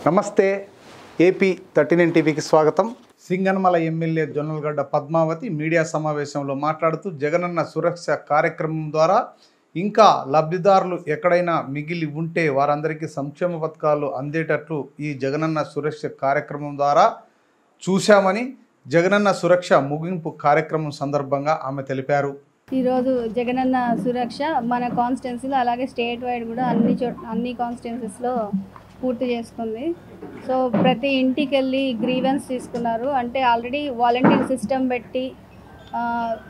నమస్తే AP thirty nine టీవీకి స్వాగతం సింగనమల ఎమ్మెల్యే జొన్నలగడ్డ పద్మావతి మీడియా సమావేశంలో మాట్లాడుతూ జగనన్న సురక్ష కార్యక్రమం ద్వారా ఇంకా లబ్ధిదారులు ఎక్కడైనా మిగిలి ఉంటే వారందరికీ సంక్షేమ పథకాలు అందేటట్లు ఈ జగనన్న సురక్ష కార్యక్రమం ద్వారా చూశామని జగనన్న సురక్ష ముగింపు కార్యక్రమం సందర్భంగా ఆమె తెలిపారు ఈరోజు జగనన్న సురక్ష మన కాన్స్టిట్యున్సీలో అలాగే స్టేట్ వైడ్ కూడా అన్ని చోట అన్ని కాన్స్టిట్యున్సీస్లో పూర్తి చేసుకుంది సో ప్రతి ఇంటికి వెళ్ళి గ్రీవెన్స్ తీసుకున్నారు అంటే ఆల్రెడీ వాలంటీర్ సిస్టమ్ పెట్టి ఆ,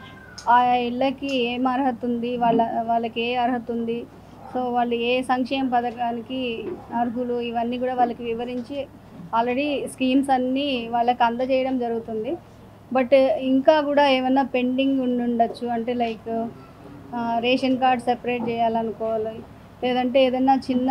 ఆ ఇళ్ళకి ఏం అర్హత ఉంది వాళ్ళ వాళ్ళకి ఏ అర్హత ఉంది సో వాళ్ళు ఏ సంక్షేమ పథకానికి అర్హులు ఇవన్నీ కూడా వాళ్ళకి వివరించి ఆల్రెడీ స్కీమ్స్ అన్నీ వాళ్ళకి అందజేయడం జరుగుతుంది బట్ ఇంకా కూడా ఏమైనా పెండింగ్ ఉండి ఉండొచ్చు అంటే లైక్ రేషన్ కార్డ్ సెపరేట్ చేయాలనుకోవాలి లేదంటే ఏదైనా చిన్న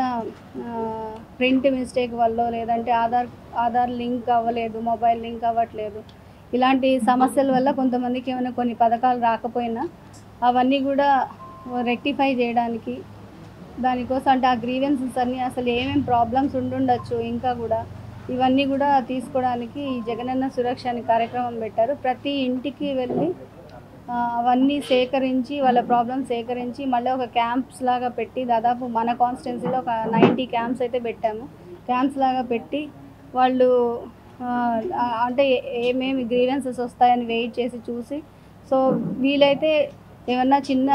ప్రింట్ మిస్టేక్ వల్ల లేదంటే ఆధార్ ఆధార్ లింక్ అవ్వలేదు మొబైల్ లింక్ అవ్వట్లేదు ఇలాంటి సమస్యల వల్ల కొంతమందికి ఏమైనా కొన్ని పథకాలు రాకపోయినా అవన్నీ కూడా రెక్టిఫై చేయడానికి దానికోసం అంటే ఆ గ్రీవెన్సెస్ అన్నీ అసలు ఏమేమి ప్రాబ్లమ్స్ ఉండుండొచ్చు ఇంకా కూడా ఇవన్నీ కూడా తీసుకోవడానికి ఈ జగనన్న సురక్ష అనే కార్యక్రమం పెట్టారు ప్రతి ఇంటికి వెళ్ళి ఆ, అవన్నీ సేకరించి వాళ్ళ ప్రాబ్లమ్స్ సేకరించి మళ్ళీ ఒక క్యాంప్స్ లాగా పెట్టి దాదాపు మన కాన్స్టిట్యున్సీలో ఒక నైంటీ క్యాంప్స్ అయితే పెట్టాము క్యాంప్స్ లాగా పెట్టి వాళ్ళు ఆ, ఆ, అంటే ఏ- ఏమేమి గ్రీవెన్సెస్ వస్తాయని వెయిట్ చేసి చూసి సో వీలైతే ఏమన్నా చిన్న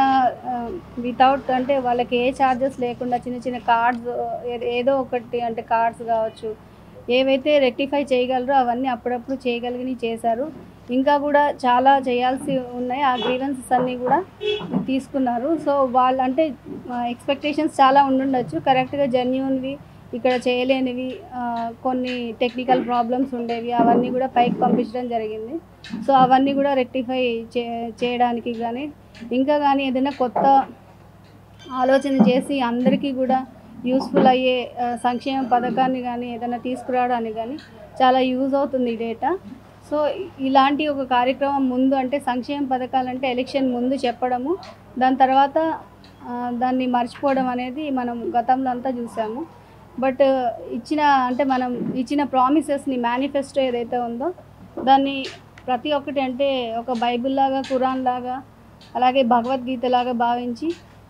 వితౌట్ అంటే వాళ్ళకి ఏ ఛార్జెస్ లేకుండా చిన్న చిన్న కార్డ్స్ ఏదో ఒకటి అంటే కార్డ్స్ కావచ్చు ఏవైతే రెక్టిఫై చేయగలరో అవన్నీ అప్పుడప్పుడు చేయగలిగి చేశారు ఇంకా కూడా చాలా చేయాల్సి ఉన్నాయి ఆ గ్రీవెన్సెస్ అన్నీ కూడా తీసుకున్నారు సో వాళ్ళు అంటే ఎక్స్పెక్టేషన్స్ చాలా ఉండుండొచ్చు కరెక్ట్గా జెన్యున్వి ఇక్కడ చేయలేనివి ఆ, కొన్ని టెక్నికల్ ప్రాబ్లమ్స్ ఉండేవి అవన్నీ కూడా పైకి పంపించడం జరిగింది సో అవన్నీ కూడా రెక్టిఫై చే చేయడానికి కానీ ఇంకా కానీ ఏదైనా కొత్త ఆలోచన చేసి అందరికీ కూడా యూస్ఫుల్ అయ్యే ఆ, సంక్షేమ పథకాన్ని కానీ ఏదైనా తీసుకురావడానికి కానీ చాలా యూజ్ అవుతుంది ఈ డేటా సో ఇలాంటి ఒక కార్యక్రమం ముందు అంటే సంక్షేమ పథకాలు అంటే ఎలక్షన్ ముందు చెప్పడము దాని తర్వాత ఆ, దాన్ని మర్చిపోవడం అనేది మనం గతంలో అంతా చూసాము బట్ ఇచ్చిన అంటే మనం ఇచ్చిన ప్రామిసెస్ని మేనిఫెస్టో ఏదైతే ఉందో దాన్ని ప్రతి ఒక్కటి అంటే ఒక బైబిల్ లాగా ఖురాన్ లాగా అలాగే భగవద్గీత లాగా భావించి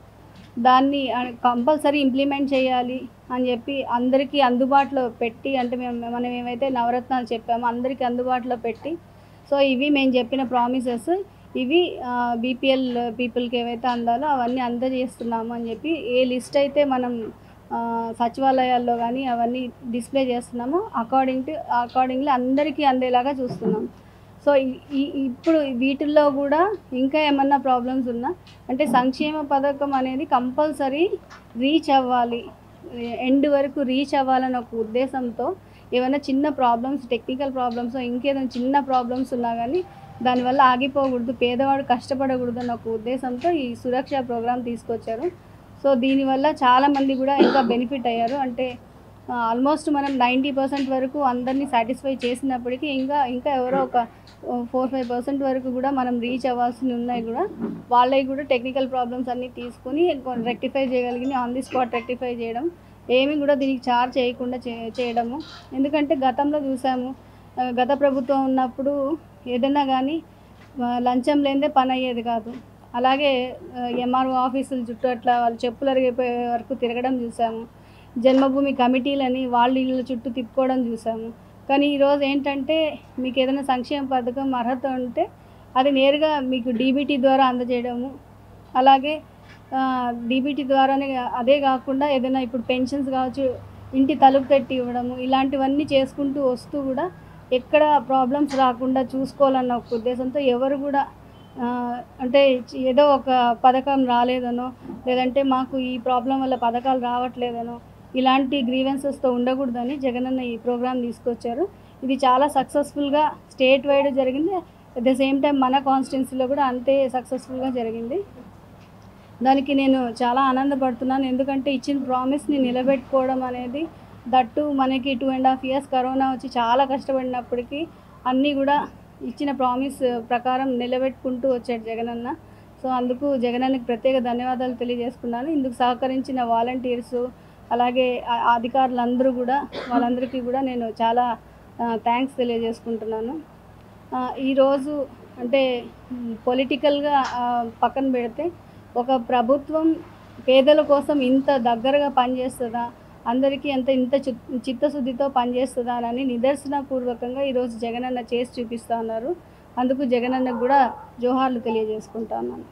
దాన్ని కంపల్సరీ ఇంప్లిమెంట్ చేయాలి అని చెప్పి అందరికీ అందుబాటులో పెట్టి అంటే మేము మనం ఏమైతే నవరత్నాలు చెప్పామో అందరికీ అందుబాటులో పెట్టి సో ఇవి మేము చెప్పిన ప్రామిసెస్ ఇవి బీపీఎల్ పీపుల్కి ఏవైతే అందాలో అవన్నీ అందజేస్తున్నాము అని చెప్పి ఏ లిస్ట్ అయితే మనం ఆ, సచివాలయాల్లో కానీ అవన్నీ డిస్ప్లే చేస్తున్నామో అకార్డింగ్ టు అకార్డింగ్లీ అందరికీ అందేలాగా చూస్తున్నాం సో ఈ- ఈ ఇప్పుడు వీటిల్లో కూడా ఇంకా ఏమన్నా ప్రాబ్లమ్స్ ఉన్నా అంటే సంక్షేమ పథకం అనేది కంపల్సరీ రీచ్ అవ్వాలి ఎండ్ వరకు రీచ్ అవ్వాలని ఒక ఉద్దేశంతో ఏమైనా చిన్న ప్రాబ్లమ్స్ టెక్నికల్ ప్రాబ్లమ్స్ ఇంకేదైనా చిన్న ప్రాబ్లమ్స్ ఉన్నా కానీ దానివల్ల ఆగిపోకూడదు పేదవాడు కష్టపడకూడదు అన్న ఒక ఉద్దేశంతో ఈ సురక్ష ప్రోగ్రామ్ తీసుకొచ్చారు సో దీనివల్ల చాలామంది కూడా ఇంకా బెనిఫిట్ అయ్యారు అంటే ఆల్మోస్ట్ మనం నైంటీ పర్సెంట్ వరకు అందరినీ సాటిస్ఫై చేసినప్పటికీ ఇంకా ఇంకా ఎవరో ఒక ఫోర్ ఫైవ్ పర్సెంట్ వరకు కూడా మనం రీచ్ అవ్వాల్సి ఉన్నాయి కూడా వాళ్ళవి కూడా టెక్నికల్ ప్రాబ్లమ్స్ అన్నీ తీసుకొని రెక్టిఫై చేయగలిగి ఆన్ ది స్పాట్ రెక్టిఫై చేయడం ఏమీ కూడా దీనికి చార్జ్ చేయకుండా చే చేయడము ఎందుకంటే గతంలో చూసాము ఆ, గత ప్రభుత్వం ఉన్నప్పుడు ఏదైనా కానీ ఆ, లంచం లేనిదే పని అయ్యేది కాదు అలాగే ఎంఆర్ఓ ఆఫీసుల చుట్టూ అట్లా వాళ్ళు చెప్పులు అరిగిపోయే వరకు తిరగడం చూసాము జన్మభూమి కమిటీలని వాళ్ళ ఇళ్ళ చుట్టూ తిప్పుకోవడం చూసాము కానీ ఈరోజు ఏంటంటే మీకు ఏదైనా సంక్షేమ పథకం అర్హత ఉంటే అది నేరుగా మీకు డీబీటీ ద్వారా అందజేయడము అలాగే డీబీటీ ద్వారానే కా- అదే కాకుండా ఏదైనా ఇప్పుడు పెన్షన్స్ కావచ్చు ఇంటి తలుపు తట్టి ఇవ్వడము ఇలాంటివన్నీ చేసుకుంటూ వస్తూ కూడా ఎక్కడ ప్రాబ్లమ్స్ రాకుండా చూసుకోవాలన్న ఒక ఉద్దేశంతో ఎవరు కూడా ఆ, అంటే ఏదో ఒక పథకం రాలేదనో లేదంటే మాకు ఈ ప్రాబ్లం వల్ల పథకాలు రావట్లేదనో ఇలాంటి గ్రీవెన్సెస్తో ఉండకూడదని జగనన్న ఈ ప్రోగ్రామ్ తీసుకొచ్చారు ఇది చాలా సక్సెస్ఫుల్గా స్టేట్ వైడ్ జరిగింది అట్ ద సేమ్ టైం మన కాన్స్టిట్యున్సీలో కూడా అంతే సక్సెస్ఫుల్గా జరిగింది దానికి నేను చాలా ఆనందపడుతున్నాను ఎందుకంటే ఇచ్చిన ప్రామిస్ని నిలబెట్టుకోవడం అనేది దట్టు మనకి two and half years corona వచ్చి చాలా కష్టపడినప్పటికీ అన్నీ కూడా ఇచ్చిన ప్రామిస్ ప్రకారం నిలబెట్టుకుంటూ వచ్చాడు జగనన్న సో అందుకు జగనన్నకి ప్రత్యేక ధన్యవాదాలు తెలియజేసుకున్నాను ఇందుకు సహకరించిన వాలంటీర్సు అలాగే ఆ- అధికారులందరూ కూడా వాళ్ళందరికీ కూడా నేను చాలా థ్యాంక్స్ తెలియజేసుకుంటున్నాను ఆ, ఈరోజు అంటే పొలిటికల్గా పక్కన పెడితే ఒక ప్రభుత్వం పేదల కోసం ఇంత దగ్గరగా పనిచేస్తుందా అందరికీ ఎంత ఇంత చి- చిత్తశుద్ధితో పనిచేస్తుందా అని నిదర్శనపూర్వకంగా ఈరోజు జగనన్న చేసి చూపిస్తా ఉన్నారు అందుకు జగనన్నకు కూడా జోహార్లు తెలియజేసుకుంటా ఉన్నాను